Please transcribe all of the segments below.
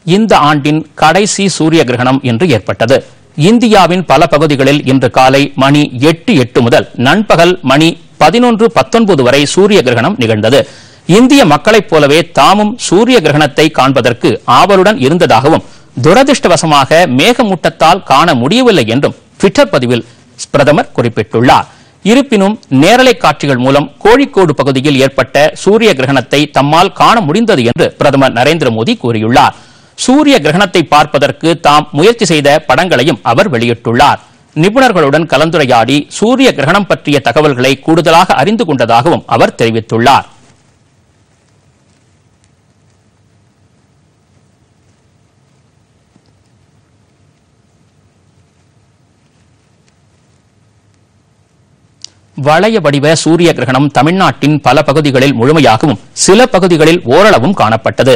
இந்த ஆண்டின் கடைசி சூரிய கிரகணம் இன்று ஏற்பட்டது இந்தியாவின் பல பகுதிகளில் இன்று காலை மணி எட்டு எட்டு முதல் நண்பகல் மணி பதினொன்று பத்தொன்பது வரை சூரிய கிரகணம் நிகழ்ந்தது இந்திய மக்களைப் போலவே தாமும் சூரிய கிரகணத்தை காண்பதற்கு ஆவலுடன் இருந்ததாகவும் துரதிருஷ்டவசமாக மேகமூட்டத்தால் காண முடியவில்லை என்றும் ட்விட்டர் பதிவில் பிரதமர் குறிப்பிட்டுள்ளார் இருப்பினும் நேரலை காட்சிகள் மூலம் கோழிக்கோடு பகுதியில் ஏற்பட்ட சூரிய கிரகணத்தை தம்மால் காண முடிந்தது என்று பிரதமர் நரேந்திர மோடி கூறியுள்ளார் சூரிய கிரகணத்தை பார்ப்பதற்கு தாம் முயற்சி செய்த படங்களையும் அவர் வெளியிட்டுள்ளார் நிபுணர்களுடன் கலந்துரையாடி சூரிய கிரகணம் பற்றிய தகவல்களை கூடுதலாக அறிந்து கொண்டதாகவும் அவர் தெரிவித்துள்ளார் வளைய வடிவ சூரிய கிரகணம் தமிழ்நாட்டின் பல பகுதிகளில் முழுமையாகவும் சில பகுதிகளில் ஓரளவும் காணப்பட்டது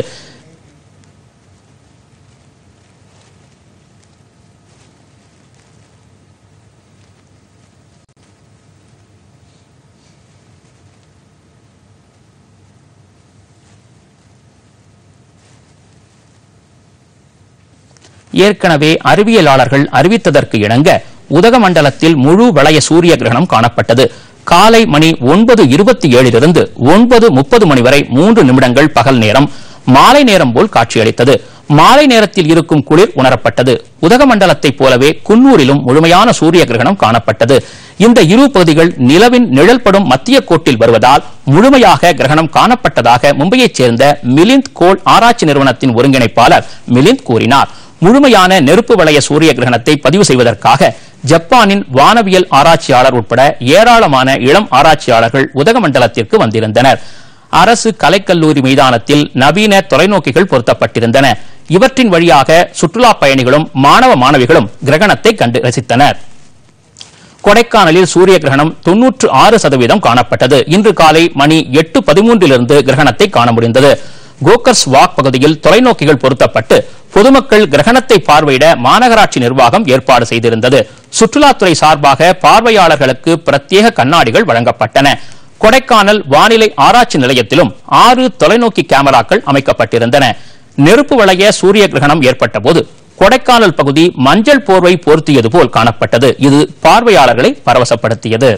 ஏற்கனவே அறிவியலாளர்கள் அறிவித்ததற்கு இணங்க உதகமண்டலத்தில் முழு வளைய சூரிய கிரகணம் காணப்பட்டது காலை மணி ஒன்பது இருபத்தி ஏழிலிருந்து ஒன்பது முப்பது மணி வரை மூன்று நிமிடங்கள் பகல் நேரம் மாலை நேரம் போல் காட்சியளித்தது மாலை நேரத்தில் இருக்கும் குளிர் உணரப்பட்டது உதகமண்டலத்தைப் போலவே குன்னூரிலும் முழுமையான சூரிய கிரகணம் காணப்பட்டது இந்த இரு பகுதிகள் நிலவின் நிழல் படும் மத்திய கோட்டில் வருவதால் முழுமையாக கிரகணம் காணப்பட்டதாக மும்பையைச் சேர்ந்த மிலிந்த் கோல் ஆராய்ச்சி நிறுவனத்தின் ஒருங்கிணைப்பாளர் மிலிந்த் கூறினார் முழுமையான நெருப்பு வளைய சூரிய கிரகணத்தை பதிவு செய்வதற்காக ஜப்பானின் வானவியல் ஆராய்ச்சியாளர் உட்பட ஏராளமான இளம் ஆராய்ச்சியாளர்கள் உதகமண்டலத்திற்கு வந்திருந்தனர் அரசு கலைக்கல்லூரி மைதானத்தில் நவீன தொலைநோக்கிகள் பொருத்தப்பட்டிருந்தன இவற்றின் வழியாக சுற்றுலா பயணிகளும் மாணவ மாணவிகளும் கிரகணத்தை கண்டு ரசித்தனர் கொடைக்கானலில் சூரிய கிரகணம் தொன்னூற்று ஆறு சதவீதம் காணப்பட்டது இன்று காலை மணி எட்டு பதிமூன்றிலிருந்து கிரகணத்தை காண முடிந்தது கோக்கர்ஸ் வாக் பகுதியில் தொலைநோக்கிகள் பொருத்தப்பட்டு பொதுமக்கள் கிரகணத்தை பார்வையிட மாநகராட்சி நிர்வாகம் ஏற்பாடு செய்திருந்தது சுற்றுலாத்துறை சார்பாக பார்வையாளர்களுக்கு பிரத்யேக கண்ணாடிகள் வழங்கப்பட்டன கொடைக்கானல் வானிலை ஆராய்ச்சி நிலையத்திலும் ஆறு தொலைநோக்கி கேமராக்கள் அமைக்கப்பட்டிருந்தன நெருப்பு வளைய சூரிய கிரகணம் ஏற்பட்ட போது கொடைக்கானல் பகுதி மஞ்சள் போர்வை போர்த்தியது போல் காணப்பட்டது இது பார்வையாளர்களை பரவசப்படுத்தியது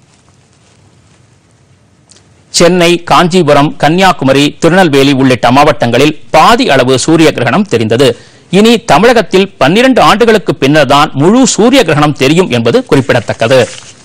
சென்னை காஞ்சிபுரம் கன்னியாகுமரி திருநெல்வேலி உள்ளிட்ட மாவட்டங்களில் பாதி அளவு சூரிய கிரகணம் தெரிந்தது இனி தமிழகத்தில் பன்னிரண்டு ஆண்டுகளுக்கு பின்னர்தான் முழு சூரிய கிரகணம் தெரியும் என்பது குறிப்பிடத்தக்கது